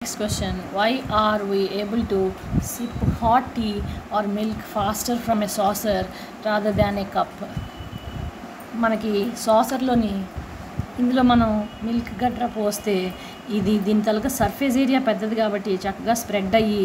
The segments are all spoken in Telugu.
Next question Why are we able to sip hot tea or milk faster from a saucer rather than a cup? మనకి సాసర్లోని ఇందులో మనం మిల్క్ గట్రా పోస్తే ఇది దీని తలక సర్ఫేస్ ఏరియా పెద్దది కాబట్టి చక్కగా స్ప్రెడ్ అయ్యి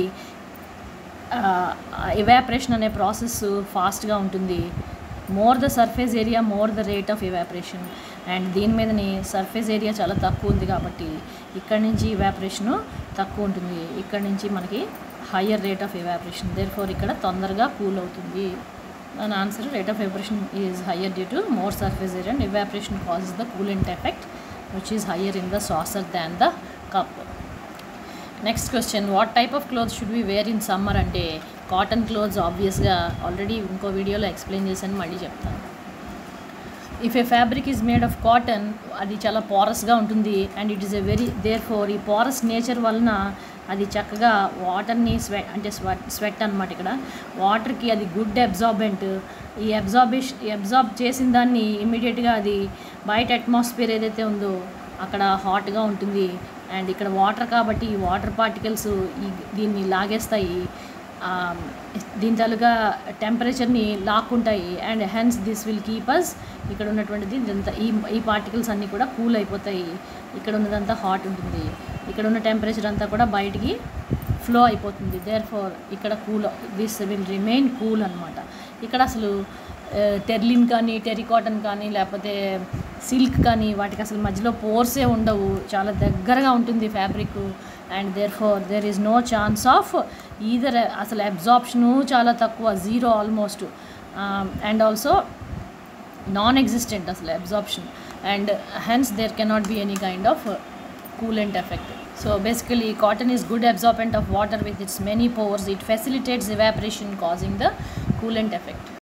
ఎవాపరేషన్ అనే ప్రాసెస్ ఫాస్ట్గా ఉంటుంది more the surface area more the rate of evaporation and దీని మీదని సర్ఫేస్ ఏరియా చాలా తక్కువ ఉంది కాబట్టి ఇక్కడ నుంచి ఇవాపరేషను తక్కువ ఉంటుంది ఇక్కడ నుంచి మనకి higher rate of evaporation therefore ఇక్కడ తొందరగా కూల్ అవుతుంది దాని answer rate of evaporation is higher due to more surface area and evaporation causes the coolant effect which is higher in the saucer than the cup next question what type of clothes should we wear in summer అంటే కాటన్ క్లోత్స్ ఆబ్వియస్గా ఆల్రెడీ ఇంకో వీడియోలో ఎక్స్ప్లెయిన్ చేశాను మళ్ళీ చెప్తాను if a fabric is made of cotton అది చాలా పారస్గా ఉంటుంది and it is a very therefore ఈ పారస్ నేచర్ వలన అది చక్కగా వాటర్ని స్వెట్ అంటే స్వెట్ స్వెట్ అనమాట ఇక్కడ వాటర్కి అది గుడ్ అబ్జార్బెంట్ ఈ అబ్జార్బేషన్ అబ్జార్బ్ చేసిన దాన్ని ఇమీడియట్గా అది బయట అట్మాస్ఫియర్ ఏదైతే ఉందో అక్కడ హాట్గా ఉంటుంది అండ్ ఇక్కడ వాటర్ కాబట్టి ఈ వాటర్ పార్టికల్స్ ఈ దీన్ని లాగేస్తాయి దీని తాలూగా టెంపరేచర్ని లాక్కుంటాయి and hence this will keep us ఇక్కడ ఉన్నటువంటిది ఇదంతా ఈ ఈ పార్టికల్స్ అన్నీ కూడా కూల్ అయిపోతాయి ఇక్కడ ఉన్నదంతా హాట్ ఉంటుంది ఇక్కడ ఉన్న టెంపరేచర్ అంతా కూడా బయటికి ఫ్లో అయిపోతుంది దేర్ ఫోర్ ఇక్కడ cool this will remain cool అనమాట ఇక్కడ అసలు టెర్లిన్ కానీ టెరికాటన్ కానీ లేకపోతే సిల్క్ కానీ వాటికి అసలు మధ్యలో పోర్సే ఉండవు చాలా దగ్గరగా ఉంటుంది fabric and therefore there is no chance of either అసలు అబ్జార్ప్షను చాలా తక్కువ zero almost and also non existent అసలు absorption and hence there cannot be any kind of coolant effect so basically cotton is good absorbent of water with its many pores it facilitates evaporation causing the coolant effect